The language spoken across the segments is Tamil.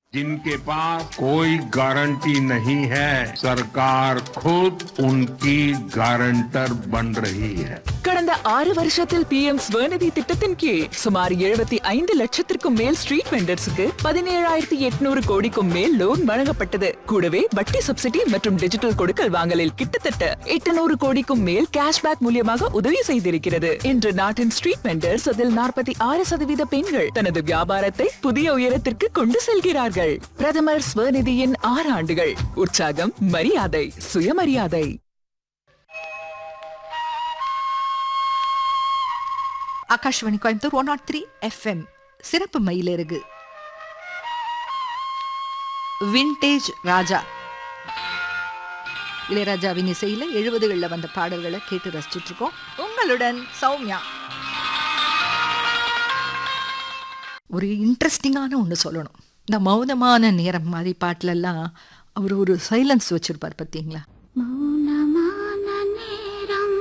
जिनके पास कोई गारंटी नहीं है सरकार खुद उनकी गारंटर बन रही है கடந்த ஆறு வருஷத்தில் பி எம் ஸ்வநிதி திட்டத்தின் கீழ் சுமார் எழுபத்தி ஐந்து லட்சத்திற்கும் மேல் ஸ்ட்ரீட் வெண்டர்ஸுக்கு பதினேழாயிரத்தி எட்நூறு கோடிக்கும் மேல் லோன் வழங்கப்பட்டது கூடவே வட்டி சப்சிடி மற்றும் டிஜிட்டல் கொடுக்கல் வாங்கலில் கிட்டத்தட்ட எட்டுநூறு கோடிக்கும் மேல் கேஷ்பேக் மூலியமாக உதவி செய்திருக்கிறது இன்று நாட்டின் ஸ்ட்ரீட் வெண்டர்ஸ் அதில் நாற்பத்தி ஆறு சதவீத பெண்கள் தனது வியாபாரத்தை புதிய உயரத்திற்கு கொண்டு செல்கிறார்கள் பிரதமர் ஸ்வநிதியின் ஆறு ஆண்டுகள் உற்சாகம் மரியாதை சுயமரியாதை Akashvani Coimbatore one nought three FM சிறப்பு மயிலிறகு விண்டேஜ் ராஜா இளையராஜாவின் இசையில எழுபதுகளில் வந்த பாடல்களை கேட்டு ரசிச்சுட்டு இருக்கோம் உங்களுடன் சௌமியா ஒரு இன்ட்ரெஸ்டிங்கான ஒன்று சொல்லணும் இந்த மௌனமான நேரம் மாதிரி பாட்டிலெல்லாம் அவர் ஒரு சைலன்ஸ் வச்சிருப்பார் பார்த்தீங்களா மௌனமான நேரம்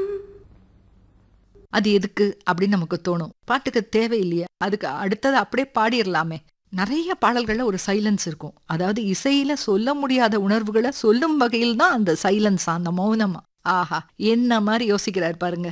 அது எதுக்கு அப்படின்னு நமக்கு தோணும் பாட்டுக்கு தேவையில்லையா அதுக்கு அடுத்தது அப்படியே பாடிடலாமே நிறைய பாடல்கள்ல ஒரு சைலன்ஸ் இருக்கும் அதாவது இசையில சொல்ல முடியாத உணர்வுகளை சொல்லும் வகையில் தான் அந்த சைலன்ஸ் அந்த மௌனமா ஆஹா என்ன மாதிரி யோசிக்கிறார் பாருங்க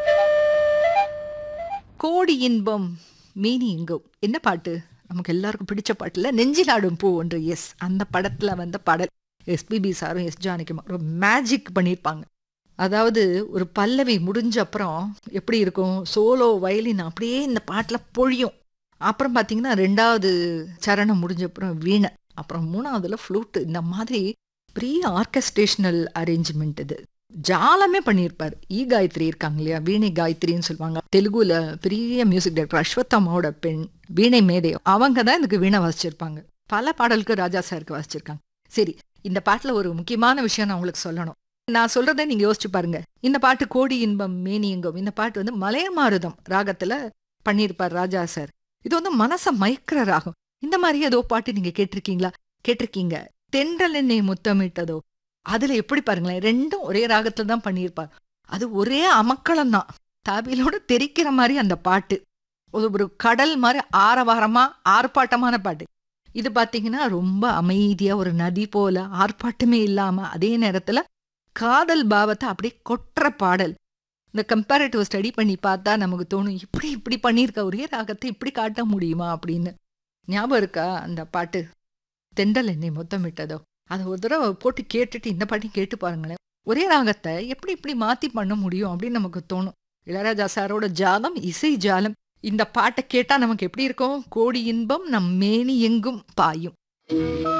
கோடி இன்பம் மீனி இங்கும் என்ன பாட்டு நமக்கு எல்லாருக்கும் பிடிச்ச பாட்டுல நெஞ்சிலாடும் பூ ஒன்று எஸ் அந்த படத்துல வந்த பாடல் எஸ்பிபி சாரும் எஸ் ஜானகிமா ஒரு மேஜிக் பண்ணியிருப்பாங்க அதாவது ஒரு பல்லவி முடிஞ்ச அப்புறம் எப்படி இருக்கும் சோலோ வயலின் அப்படியே இந்த பாட்டில் பொழியும் அப்புறம் பார்த்தீங்கன்னா ரெண்டாவது சரணம் முடிஞ்ச அப்புறம் வீணை அப்புறம் மூணாவதுல ஃப்ளூட்டு இந்த மாதிரி பெரிய ஆர்கஸ்ட்ரேஷனல் அரேஞ்ச்மெண்ட் இது ஜாலமே பண்ணியிருப்பார் ஈ காயத்ரி இருக்காங்க இல்லையா வீணை காயத்ரின்னு சொல்லுவாங்க தெலுங்குல பெரிய மியூசிக் டைரக்டர் அஸ்வத்தாமாவோட பெண் வீணை மேதை அவங்க தான் இதுக்கு வீணை வாசிச்சிருப்பாங்க பல பாடலுக்கு ராஜா சாருக்கு வாசிச்சிருக்காங்க சரி இந்த பாட்டில் ஒரு முக்கியமான விஷயம் நான் உங்களுக்கு சொல்லணும் நான் சொல்றதை நீங்க யோசிச்சு பாருங்க இந்த பாட்டு கோடி இன்பம் மேனி இன்பம் இந்த பாட்டு வந்து மலையமாருதம் ராகத்துல பண்ணியிருப்பார் ராஜா சார் இது வந்து மனச மயக்கிற ராகம் இந்த மாதிரி ஏதோ பாட்டு நீங்க கேட்டிருக்கீங்களா கேட்டிருக்கீங்க தென்றல் என்னை முத்தமிட்டதோ அதுல எப்படி பாருங்களேன் ரெண்டும் ஒரே ராகத்துல தான் பண்ணியிருப்பார் அது ஒரே அமக்களம் தான் தாபிலோட தெரிக்கிற மாதிரி அந்த பாட்டு ஒரு ஒரு கடல் மாதிரி ஆரவாரமா ஆர்ப்பாட்டமான பாட்டு இது பாத்தீங்கன்னா ரொம்ப அமைதியா ஒரு நதி போல ஆர்ப்பாட்டமே இல்லாம அதே நேரத்துல காதல் பாவத்தை அப்படியே கொட்டுற பாடல் இந்த கம்பேரிட்டிவ் ஸ்டடி பண்ணி பார்த்தா நமக்கு தோணும் இப்படி இப்படி பண்ணியிருக்க ஒரே ராகத்தை இப்படி காட்ட முடியுமா அப்படின்னு ஞாபகம் இருக்கா அந்த பாட்டு தெண்டல் என்னை மொத்தமிட்டதோ அதை ஒரு தடவை போட்டு கேட்டுட்டு இந்த பாட்டையும் கேட்டு பாருங்களேன் ஒரே ராகத்தை எப்படி இப்படி மாத்தி பண்ண முடியும் அப்படின்னு நமக்கு தோணும் இளையராஜா சாரோட ஜாலம் இசை ஜாலம் இந்த பாட்டை கேட்டா நமக்கு எப்படி இருக்கும் கோடி இன்பம் நம் மேனி எங்கும் பாயும்